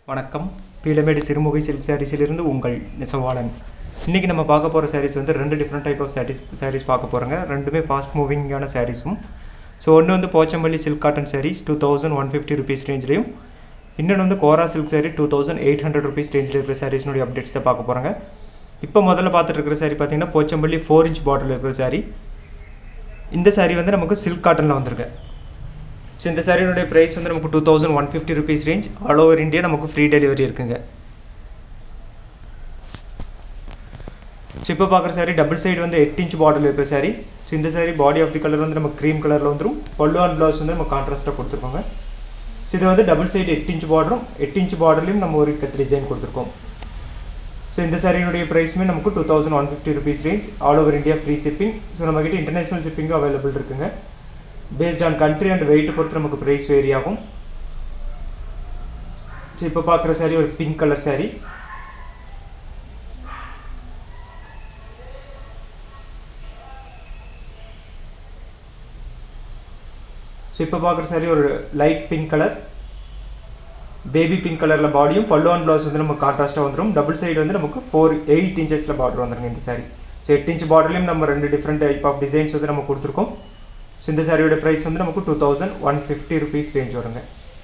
வணக்கம் பீலமேடு சிறுமுகை சில்க் சாரீஸிலிருந்து உங்கள் நெசவாளன் இன்றைக்கி நம்ம பார்க்க போகிற சாரீஸ் வந்து ரெண்டு different type of sarees sarees பார்க்க போகிறோங்க ரெண்டுமே ஃபாஸ்ட் மூவிங்கான சாரீஸும் ஸோ ஒன்று வந்து Pochampally silk cotton sarees two thousand one fifty rupees ரேஞ்சிலையும் இன்னொன்று வந்து Kora silk saree two thousand eight hundred rupees ரேஞ்சில் இருக்கிற சாரீஸ்னுடைய அப்டேட்ஸ் தான் பார்க்க போகிறாங்க இப்போ முதல்ல பார்த்துட்டு இருக்கிற சாரீ பார்த்தீங்கன்னா போச்சம்பள்ளி ஃபோர் இன்ச் பாட்டில் இருக்கிற சாரீ இந்த சாரீ வந்து நமக்கு சில்க் காட்டனில் வந்திருக்கு ஸோ இந்த சாரியினுடைய ப்ரைஸ் வந்து நமக்கு two thousand one fifty rupees range all over India நமக்கு ஃப்ரீ டெலிவரி இருக்குங்க ஸோ இப்போ பார்க்குற சாரி டபுள் சைடு வந்து எட்டு இன்ச் பாட்டில் இருக்கிற சாரி ஸோ இந்த saree body of the colour வந்து நம்ம க்ரீம் கலரில் வந்துடும் பல்லு அண்ட் ப்ளவுஸ் வந்து நம்ம கான்ட்ராஸ்ட்டாக கொடுத்துருக்கோங்க ஸோ இது வந்து டபுள் சைடு எட்டு இன்ச் பார்டரும் எட்டு இன்ச் பார்டர்லையும் நம்ம ஒரு கத் டிசைன் கொடுத்துருக்கோம் ஸோ இந்த சாரியினுடைய ப்ரைஸுமே நமக்கு two thousand one fifty rupees range all over India free shipping so நம்மக்கிட்ட இன்டர்நேஷனல் ஷிப்பிங்கும் அவைலபிள் இருக்குங்க based on country and weight பொறுத்து நமக்கு ப்ரைஸ் வேரி ஆகும் ஸோ இப்போ பார்க்குற சாரி ஒரு பிங்க் கலர் சாரி ஸோ இப்போ பார்க்குற சாரி ஒரு light pink colour baby pink கலரில் பாடியும் பல்லு அண்ட் ப்ளவுஸ் வந்து நமக்கு கான்ட்ராஸ்ட்டாக வந்துடும் டபுள் சைடு வந்து நமக்கு ஃபோர் எயிட் இன்ச்சஸில் பார்டர் வந்துருங்க இந்த சாரி ஸோ எட்டு இன்ச் பார்டர்லையும் நம்ம ரெண்டு டிஃப்ரெண்ட் டைப் ஆஃப் டிசைன்ஸ் வந்து நம்ம கொடுத்துருக்கோம் ஸோ இந்த சாரியோட ப்ரைஸ் வந்து நமக்கு two thousand one fifty rupees range வருங்க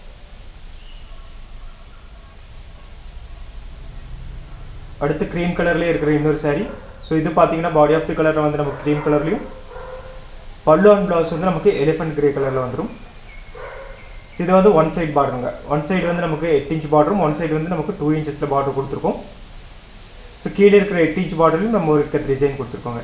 அடுத்து க்ரீம் கலர்லேயே இருக்கிற இன்னொரு சாரி ஸோ இது பார்த்தீங்கன்னா பாடி ஆஃப் தி கலரில் வந்து நமக்கு க்ரீம் கலர்லையும் பல்லு அண்ட் ப்ளவுஸ் வந்து நமக்கு எலிஃபென்ட் கிரே கலரில் வந்துடும் இது வந்து ஒன் சைடு பார்டருங்க ஒன் சைடு வந்து நமக்கு எட்டு இன்ச் பார்டரும் ஒன் சைடு வந்து நமக்கு டூ இன்ச்சஸில் பார்டர் கொடுத்துருக்கோம் ஸோ கீழே இருக்கிற எட்டு இன்ச் பார்டர்லையும் நம்ம ஒரு டிசைன் கொடுத்துருக்கோங்க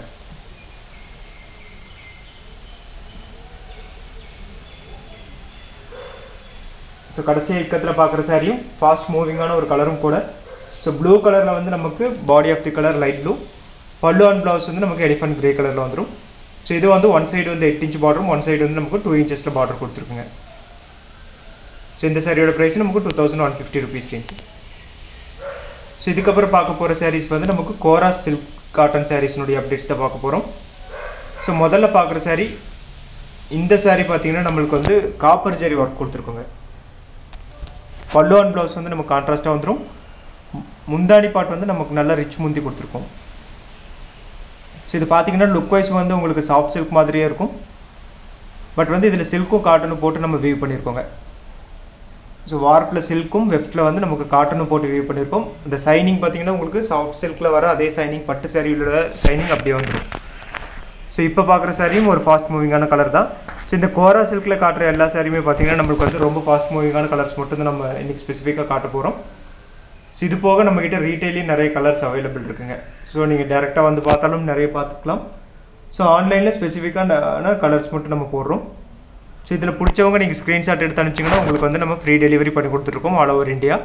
ஸோ கடைசி இக்கத்தில் பார்க்குற சாரியும் ஃபாஸ்ட் மூவிங்கான ஒரு கலரும் கூட ஸோ ப்ளூ கலரில் வந்து நமக்கு body of the colour light blue pallu and blouse வந்து நமக்கு எலிஃபென்ட் கிரே கலரில் வந்துடும் ஸோ இது வந்து ஒன் சைடு வந்து எட்டு இன்ச் பார்டரும் ஒன் சைடு வந்து நமக்கு டூ இன்ச்சஸில் பார்டர் கொடுத்துருக்குங்க ஸோ இந்த சாரியோட ப்ரைஸ் நமக்கு two thousand one fifty rupees range so இதுக்கப்புறம் பார்க்க போகிற சாரீஸ் வந்து நமக்கு கோரா சில்க் காட்டன் சாரீஸ்னுடைய அப்டேட்ஸ் தான் பார்க்க போகிறோம் ஸோ முதல்ல பார்க்குற சாரீ இந்த சாரீ பார்த்தீங்கன்னா நம்மளுக்கு வந்து காப்பர் ஜரி ஒர்க் கொடுத்துருக்கோங்க பல்லு அண்ட் ப்ளவுஸ் வந்து நமக்கு கான்ட்ராஸ்ட்டாக வந்துடும் முந்தாடி பாட் வந்து நமக்கு நல்லா ரிச் முந்தி கொடுத்துருக்கோம் ஸோ இது பார்த்தீங்கன்னா லுக் வைஸ் வந்து உங்களுக்கு சாஃப்ட் சில்க் மாதிரியே இருக்கும் பட் வந்து இதில் சில்க்கும் காட்டனும் போட்டு நம்ம வியூ பண்ணியிருக்கோங்க ஸோ வார்ப்பில் சில்க்கும் வெஃப்டில் வந்து நமக்கு காட்டனும் போட்டு வியூ பண்ணியிருக்கோம் இந்த சைனிங் பார்த்தீங்கன்னா உங்களுக்கு சாஃப்ட் சில்கில் வர அதே சைனிங் பட்டு சாரியோட சைனிங் அப்படியே வந்துடும் ஸோ இப்போ பார்க்குற சாரியும் ஒரு ஃபாஸ்ட் மூவிங்கான கலர் தான் ஸோ இந்த கோரா சில்கில் காட்டுற எல்லா சாரியுமே பார்த்தீங்கன்னா நம்மளுக்கு வந்து ரொம்ப ஃபாஸ்ட் மூவிங்கான கலர்ஸ் மட்டும் தான் நம்ம இன்றைக்கி ஸ்பெசிஃபிக்காக காட்ட போகிறோம் ஸோ இது போக நம்மக்கிட்ட ரீட்டைலையும் நிறைய கலர்ஸ் அவைலபிள் இருக்குங்க ஸோ நீங்கள் டேரெக்டாக வந்து பார்த்தாலும் நிறைய பார்த்துக்கலாம் ஸோ ஆன்லைனில் ஸ்பெசிஃபிக்கான கலர்ஸ் மட்டும் நம்ம போடுறோம் ஸோ இதில் பிடிச்சவங்க நீங்கள் ஸ்க்ரீன்ஷாட் எடுத்து அனுப்பிச்சிங்கன்னா உங்களுக்கு வந்து நம்ம ஃப்ரீ டெலிவரி பண்ணி கொடுத்துருக்கோம் ஆல் ஓவர் இந்தியா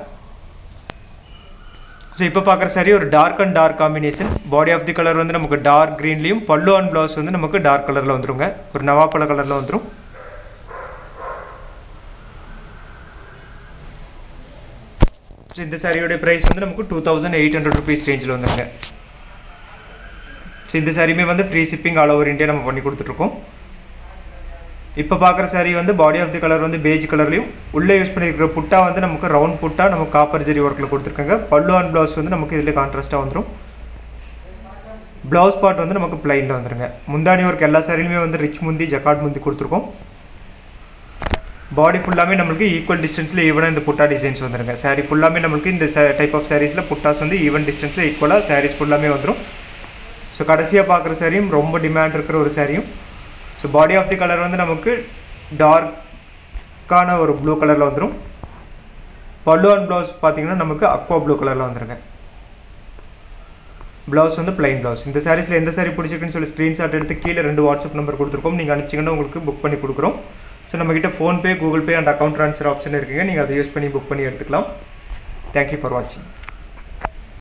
ஸோ இப்போ பார்க்குற சாரி ஒரு dark and dark combination body of the colour வந்து நமக்கு டார்க் க்ரீன்லேயும் பல்லு அண்ட் ப்ளவுஸ் வந்து நமக்கு டார்க் கலரில் வந்துருங்க ஒரு நவாப்பழ கலரில் வந்துடும் ஸோ இந்த சாரியோடைய ப்ரைஸ் வந்து நமக்கு two thousand eight hundred rupees ரேஞ்சில் வந்துருங்க ஸோ இந்த சாரியுமே வந்து free shipping all over India நம்ம பண்ணி கொடுத்துட்ருக்கோம் இப்போ பார்க்குற சாரீ வந்து பாடி ஆஃப் தி கலர் வந்து பேஜ் கலர்லையும் உள்ளே யூஸ் பண்ணியிருக்கிற புட்டா வந்து நமக்கு ரவுண்ட் புட்டா நமக்கு காப்பர் ஜெரி ஒர்க்கில் கொடுத்துருக்காங்க பல்லு அண்ட் ப்ளவுஸ் வந்து நமக்கு இதில் கான்ட்ராஸ்ட்டாக வந்துடும் ப்ளவுஸ் பார்ட் வந்து நமக்கு பிளைனில் வந்துருங்க முந்தானி ஒர்க் எல்லா சாரிலுமே வந்து ரிச் முந்தி ஜக்காட் முந்தி கொடுத்துருக்கோம் பாடி ஃபுல்லாமே நம்மளுக்கு ஈக்குவல் டிஸ்டன்ஸில் ஈவனாக இந்த புட்டா டிசைன்ஸ் வந்துருங்க சாரீ ஃபுல்லாமே நம்மளுக்கு இந்த டைப் ஆஃப் சாரீஸில் புட்டாஸ் வந்து ஈவன் டிஸ்டன்ஸில் ஈக்குவலாக சாரீஸ் ஃபுல்லாமே வந்துடும் ஸோ கடைசியாக பார்க்குற சாரியும் ரொம்ப டிமாண்ட் இருக்கிற ஒரு சாரியும் so body of the colour வந்து நமக்கு டார்க்கான ஒரு ப்ளூ கலரில் வந்துடும் பல்லு அண்ட் ப்ளவுஸ் பார்த்தீங்கன்னா நமக்கு அக்வா ப்ளூ கலரில் வந்துருங்க ப்ளவுஸ் வந்து பிளைன் ப்ளவுஸ் இந்த சாரீஸில் எந்த சாரீ பிடிச்சிருக்குன்னு சொல்லி ஸ்க்ரீன்ஷாட் எடுத்து கீழே ரெண்டு வாட்ஸ்அப் நம்பர் கொடுத்துருக்கோம் நீங்கள் அனுப்பிச்சிங்கன்னா உங்களுக்கு புக் பண்ணி கொடுக்குறோம் ஸோ நம்மக்கிட்ட PhonePe Google Pay and account transfer option இருக்குங்க நீங்கள் அதை யூஸ் பண்ணி புக் பண்ணி எடுத்துக்கலாம் தேங்க்யூ ஃபார் வாட்சிங்